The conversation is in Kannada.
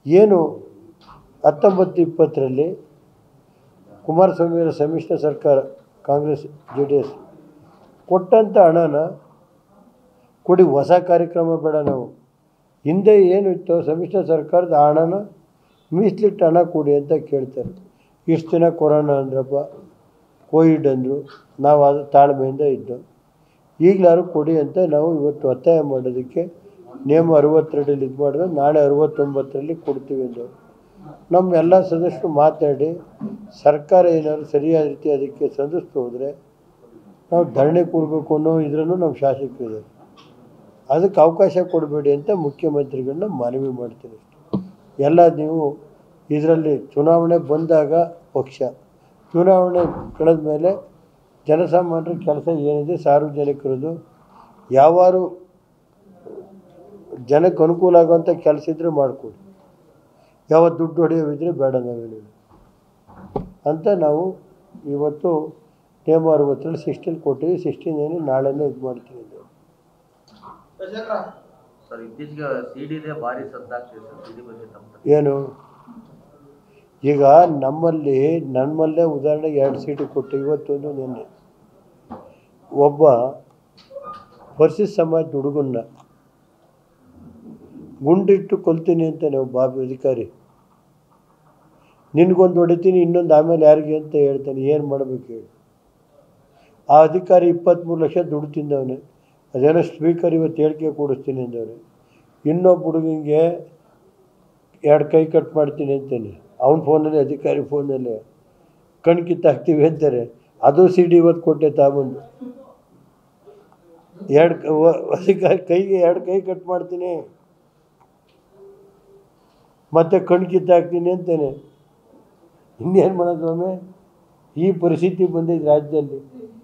ಏನು ಹತ್ತೊಂಬತ್ತು ಇಪ್ಪತ್ತರಲ್ಲಿ ಕುಮಾರಸ್ವಾಮಿಯವರ ಸಮ್ಮಿಶ್ರ ಸರ್ಕಾರ ಕಾಂಗ್ರೆಸ್ ಜೆ ಡಿ ಎಸ್ ಕೊಟ್ಟಂಥ ಹಣನ ಕೊಡಿ ಹೊಸ ಕಾರ್ಯಕ್ರಮ ಬೇಡ ನಾವು ಹಿಂದೆ ಏನು ಇತ್ತು ಸಮ್ಮಿಶ್ರ ಸರ್ಕಾರದ ಆ ಹಣನ ಮೀಸಲಿಟ್ಟು ಹಣ ಕೊಡಿ ಅಂತ ಕೇಳ್ತಾರೆ ಇಷ್ಟು ದಿನ ಕೊರೋನಾ ಅಂದ್ರಪ್ಪ ಕೋವಿಡ್ ಅಂದರು ನಾವು ಅದು ತಾಳ್ಮೆಯಿಂದ ಇದ್ದೋ ಈಗಲಾರು ಕೊಡಿ ಅಂತ ನಾವು ಇವತ್ತು ಒತ್ತಾಯ ಮಾಡೋದಕ್ಕೆ ನೇಮ ಅರವತ್ತೆರಡಲ್ಲಿ ಇದು ಮಾಡಿದ್ರೆ ನಾಳೆ ಅರವತ್ತೊಂಬತ್ತರಲ್ಲಿ ಕೊಡ್ತೀವಿ ಅಂದರು ನಮ್ಮ ಎಲ್ಲ ಸದಸ್ಯರು ಮಾತಾಡಿ ಸರ್ಕಾರ ಏನಾದ್ರು ಸರಿಯಾದ ರೀತಿ ಅದಕ್ಕೆ ಸಂಧಿಸ್ತು ಹೋದರೆ ನಾವು ಧರಣಿ ಕೊಡಬೇಕು ಅನ್ನೋ ಇದ್ರೂ ನಮ್ಮ ಶಾಸಕರಿದ್ದಾರೆ ಅದಕ್ಕೆ ಅವಕಾಶ ಕೊಡಬೇಡಿ ಅಂತ ಮುಖ್ಯಮಂತ್ರಿಗಳನ್ನ ಮನವಿ ಮಾಡ್ತೀನಿ ಎಲ್ಲ ನೀವು ಇದರಲ್ಲಿ ಚುನಾವಣೆ ಬಂದಾಗ ಪಕ್ಷ ಚುನಾವಣೆ ಕಳೆದ ಮೇಲೆ ಜನಸಾಮಾನ್ಯರ ಕೆಲಸ ಏನಿದೆ ಸಾರ್ವಜನಿಕರದು ಯಾವಾರು ಜನಕ್ಕೆ ಅನುಕೂಲ ಆಗುವಂಥ ಕೆಲಸ ಇದ್ದರೆ ಮಾಡಿಕೊಡಿ ಯಾವ ದುಡ್ಡು ಹೊಡೆಯೋವಿದ್ರೆ ಬೇಡ ನಾವು ಹೇಳಿ ಅಂತ ನಾವು ಇವತ್ತು ನೇಮ ಅರವತ್ತರಲ್ಲಿ ಸಿಕ್ಸ್ಟೀನ್ ಕೊಟ್ಟಿವಿ ಸಿಕ್ಸ್ಟೀನ್ ಏನು ನಾಳೆನೇ ಇದು ಮಾಡ್ತೀವಿ ಅಂತ. ಸರ್ ಇತ್ತೀಚೆಗೆ ಸಿಡಿದೇ ಭಾರಿ ಸದ್ದಾಗ್ತಿದೆ ಸರ್ ಸಿಡಿ ಬಗ್ಗೆ ತಮ್ಮ ಏನು ಈಗ ನಮ್ಮಲ್ಲಿ ನಮ್ಮಲ್ಲೇ ಉದಾಹರಣೆಗೆ ಎರಡು ಸೀಟು ಕೊಟ್ಟು ಇವತ್ತೊಂದು ನಿನ್ನೆ ಒಬ್ಬ ಪರಿಶಿಷ್ಟ ಸಮಾಜದ ಹುಡುಗನ್ನ ಗುಂಡಿಟ್ಟು ಕೊಲ್ತೀನಿ ಅಂತಾನೆ ಒಬ್ಬ ಅಧಿಕಾರಿ ನಿನಗೊಂದು ಹೊಡಿತೀನಿ ಇನ್ನೊಂದು ಆಮೇಲೆ ಯಾರಿಗೆ ಅಂತ ಹೇಳ್ತಾನೆ ಏನು ಮಾಡಬೇಕು ಹೇಳಿ ಆ ಅಧಿಕಾರಿ ಇಪ್ಪತ್ತ್ಮೂರು ಲಕ್ಷ ದುಡ್ಡು ತಿಂದವನೆ ಅದೇನೋ ಸ್ಪೀಕರ್ ಇವತ್ತು ಹೇಳಿಕೆ ಕೊಡಿಸ್ತೀನಿ ಅಂದವನೆ ಇನ್ನೊಬ್ಬ ಹುಡುಗನಿಗೆ ಎರಡು ಕೈ ಕಟ್ ಮಾಡ್ತೀನಿ ಅಂತಾನೆ ಅವನ ಫೋನಲ್ಲಿ ಅಧಿಕಾರಿ ಫೋನಲ್ಲಿ ಕಣ್ ಕಿತ್ತಾಕ್ತೀವಿ ಅಂತಾರೆ ಅದು ಸಿ ಡಿ ಇವತ್ತು ಕೊಟ್ಟೆ ತಗೊಂಡು ಎರಡು ಅಧಿಕಾರಿ ಕೈಗೆ ಎರಡು ಕೈ ಕಟ್ ಮಾಡ್ತೀನಿ ಮತ್ತೆ ಕಣ್ ಕಿತ್ತಾಕ್ತೀನಿ ಅಂತಾನೆ ಇನ್ನೇನು ಮಾಡೋದು ಸ್ವಾಮಿ ಈ ಪರಿಸ್ಥಿತಿ ಬಂದಿದೆ ರಾಜ್ಯದಲ್ಲಿ